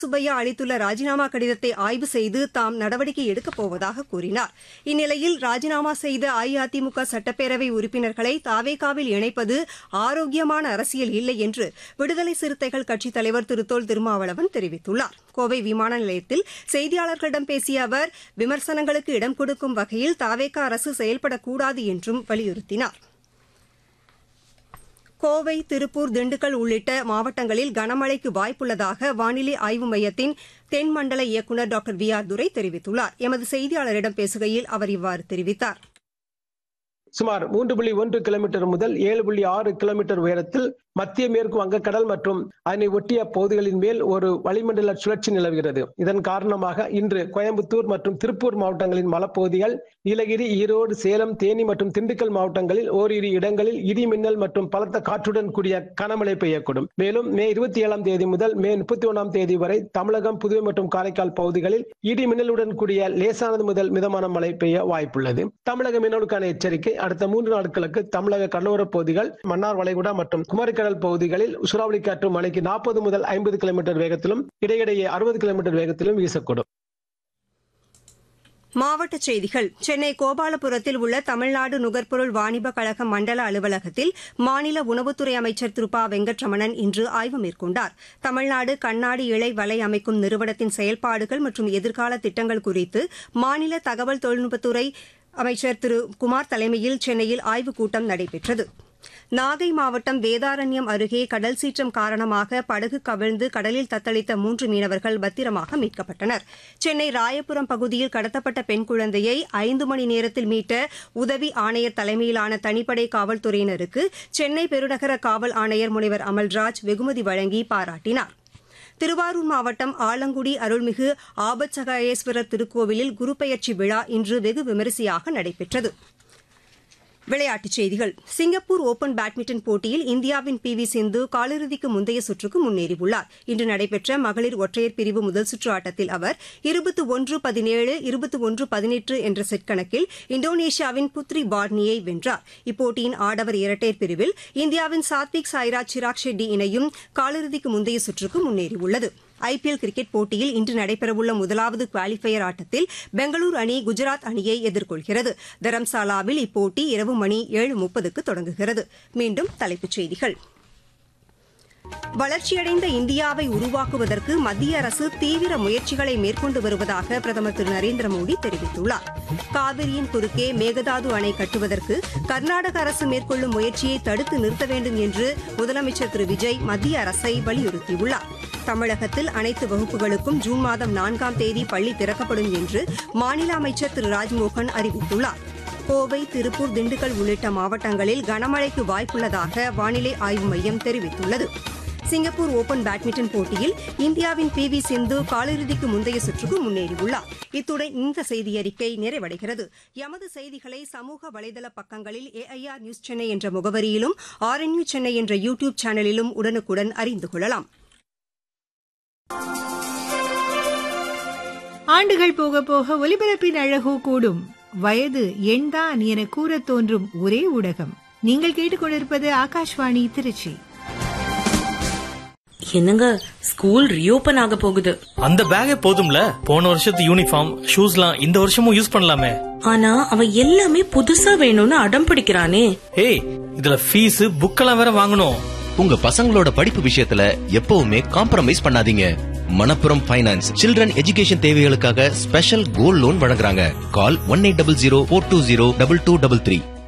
சுப்பையா அளித்துள்ள ராஜினாமா கடிதத்தை ஆய்வு செய்து தாம் நடவடிக்கை எடுக்கப் போவதாக கூறினார் இந்நிலையில் ராஜினாமா செய்த அஇஅதிமுக சட்டப்பேரவை உறுப்பினர்களை தாவேகாவில் இணைப்பது ஆரோக்கியமான அரசியல் இல்லை என்று விடுதலை சிறுத்தைகள் கட்சித் தலைவர் திரு தொல் திருமாவளவன் தெரிவித்துள்ளார் கோவை விமான நிலையத்தில் செய்தியாளர்களிடம் பேசிய அவர் விமர்சனங்களுக்கு இடம் கொடுக்கும் வகையில் தாவேகா அரசு செயல்படக்கூடாது என்றும் வலியுறுத்தினார் கோவை திருப்பூர் திண்டுக்கல் உள்ளிட்ட மாவட்டங்களில் கனமழைக்கு வாய்ப்புள்ளதாக வானிலை ஆய்வு மையத்தின் தென்மண்டல இயக்குநர் டாக்டர் வி ஆர் துரை தெரிவித்துள்ளார் எமது செய்தியாளரிடம் பேசுகையில் அவர் இவ்வாறு தெரிவித்தார் சுமார் மூன்று புள்ளி ஒன்று கிலோமீட்டர் முதல் ஏழு புள்ளி ஆறு கிலோமீட்டர் உயரத்தில் மத்திய மேற்கு வங்கக்கடல் மற்றும் அதனை ஒட்டிய பகுதிகளின் மேல் ஒரு வளிமண்டல சுழற்சி நிலவுகிறது இதன் காரணமாக இன்று கோயம்புத்தூர் மற்றும் திருப்பூர் மாவட்டங்களின் மலப்பகுதிகள் நீலகிரி ஈரோடு சேலம் தேனி மற்றும் திண்டுக்கல் மாவட்டங்களில் ஓரிரு இடங்களில் இடி மின்னல் மற்றும் பலத்த காற்றுடன் கூடிய கனமழை பெய்யக்கூடும் மேலும் மே இருபத்தி ஏழாம் தேதி முதல் மே முப்பத்தி ஒன்றாம் தேதி வரை தமிழகம் புதுவை மற்றும் காரைக்கால் பகுதிகளில் இடி மின்னலுடன் கூடிய லேசானது முதல் மிதமான மழை பெய்ய வாய்ப்புள்ளது தமிழக மீனவர்களுக்கான எச்சரிக்கை அடுத்த மூன்று நாட்களுக்கு தமிழக கடலோரப் பகுதிகள் மன்னார் வளைகுடா மற்றும் குமரிக்கடல் பகுதிகளில் சூறாவளி காற்று மணிக்கு நாற்பது முதல் ஐம்பது கிலோமீட்டர் வேகத்திலும் இடையிடையே அறுபது கிலோமீட்டர் வேகத்திலும் வீசக்கூடும் மாவட்டச் செய்திகள் சென்னை கோபாலபுரத்தில் உள்ள தமிழ்நாடு நுகர்பொருள் வாணிப கழக மண்டல அலுவலகத்தில் மாநில உணவுத்துறை அமைச்சர் திரு ப வெங்கட்ரமணன் இன்று ஆய்வு மேற்கொண்டார் தமிழ்நாடு கண்ணாடி இழை வலை அமைக்கும் நிறுவனத்தின் செயல்பாடுகள் மற்றும் எதிர்கால திட்டங்கள் குறித்து மாநில தகவல் தொழில்நுட்பத்துறை அமைச்சர் திரு குமார் தலைமையில் சென்னையில் ஆய்வுக் கூட்டம் நடைபெற்றது நாகை மாவட்டம் வேதாரண்யம் அருகே கடல் சீற்றம் காரணமாக படகு கவிழ்ந்து கடலில் தத்தளித்த மூன்று மீனவர்கள் பத்திரமாக மீட்கப்பட்டனர் சென்னை ராயபுரம் பகுதியில் கடத்தப்பட்ட பெண் குழந்தையை ஐந்து மணி நேரத்தில் மீட்ட உதவி ஆணையர் தலைமையிலான தனிப்படை காவல்துறையினருக்கு சென்னை பெருநகர காவல் ஆணையர் முனைவர் அமல்ராஜ் வெகுமதி வழங்கி பாராட்டினார் திருவாரூர் மாவட்டம் ஆலங்குடி அருள்மிகு ஆபத்சகாயேஸ்வரர் திருக்கோவிலில் குருபெயர்ச்சி விழா இன்று வெகு விமரிசையாக நடைபெற்றது விளையாட்டுச் செய்திகள் சிங்கப்பூர் ஓபன் பேட்மிண்டன் போட்டியில் இந்தியாவின் பி வி சிந்து காலிறுதிக்கு முந்தைய சுற்றுக்கு முன்னேறியுள்ளார் இன்று நடைபெற்ற மகளிர் ஒற்றையர் பிரிவு முதல் சுற்று ஆட்டத்தில் அவர் இருபத்து ஒன்று பதினேழு இருபத்து ஒன்று பதினெட்டு என்ற செட் கணக்கில் இந்தோனேஷியாவின் புத்ரி பார்னியை வென்றார் இப்போட்டியின் ஆடவர் இரட்டையர் பிரிவில் இந்தியாவின் சாத்விக் சாய்ராஜ் சிராக் ஷெட்டி இணையும் காலிறுதிக்கு முந்தைய சுற்றுக்கு முன்னேறியுள்ளது ஐபிஎல் கிரிக்கெட் போட்டியில் இன்று நடைபெறவுள்ள முதலாவது குவாலிஃபயர் ஆட்டத்தில் பெங்களூரு அணி குஜராத் அணியை எதிர்கொள்கிறது தரம்சாலாவில் இப்போட்டி இரவு மணி ஏழு முப்பதுக்கு தொடங்குகிறது மீண்டும் தலைப்புச் செய்திகள் வளர்ச்சியடைந்த இந்தியாவை உருவாக்குவதற்கு மத்திய அரசு தீவிர முயற்சிகளை மேற்கொண்டு வருவதாக பிரதமர் திரு நரேந்திர மோடி தெரிவித்துள்ளார் காவிரியின் குறுக்கே மேகதாது அணை கட்டுவதற்கு கர்நாடக அரசு மேற்கொள்ளும் முயற்சியை தடுத்து நிறுத்த வேண்டும் என்று முதலமைச்சர் திரு விஜய் மத்திய அரசை வலியுறுத்தியுள்ளார் தமிழகத்தில் அனைத்து வகுப்புகளுக்கும் ஜூன் மாதம் நான்காம் தேதி பள்ளி திறக்கப்படும் என்று மாநில அமைச்சர் திரு ராஜ்மோகன் அறிவித்துள்ளார் கோவை திருப்பூர் திண்டுக்கல் உள்ளிட்ட மாவட்டங்களில் கனமழைக்கு வாய்ப்புள்ளதாக வானிலை ஆய்வு மையம் தெரிவித்துள்ளது சிங்கப்பூர் ஓபன் பேட்மிண்டன் போட்டியில் இந்தியாவின் பி வி சிந்து காலிறுதிக்கு முந்தைய சுற்றுக்கு முன்னேறியுள்ளார் இத்துடன் இந்த செய்தியறிக்கை நிறைவடைகிறது எமது செய்திகளை சமூக வலைதள பக்கங்களில் ஏஐஆர் நியூஸ் சென்னை என்ற முகவரியிலும் ஆர்என்யூ சென்னை என்ற யூ டியூப் சேனலிலும் உடனுக்குடன் அறிந்து கொள்ளலாம் ஆண்டுகள் போக போக ஒலிபரப்பின் அழகோ கூடும் வயது எண்தான் என கூறத் தோன்றும் ஒரே ஊடகம் நீங்கள் கேட்டுக்கொண்டிருப்பது ஆகாஷ்வாணி திருச்சி என்னங்க ஸ்கூல் ரீஓபன் ஆக போகுது அந்த பேக்கே போதும்ல போன வருஷத்து யூனிஃபார்ம் ஷூஸ்லாம் இந்த வருஷமும் யூஸ் பண்ணலாமே ஆனா அவன் எல்லாமே புதுசா வேணும்னு அடம் பிடிக்கிறானே ஏய் இதுல ஃபீஸ் புக்கெல்லாம் வேற வாங்கணும் உங்க பசங்களோட படிப்பு விஷயத்துல எப்பவுமே காம்ப்ரமைஸ் பண்ணாதீங்க மணப்புரம் ஃபைனான்ஸ் சில்ட்ரன் எஜுகேஷன் தேவைகளுக்காக ஸ்பெஷல் கோல்ட் லோன் வழங்குறாங்க call one eight double zero four two zero double two double three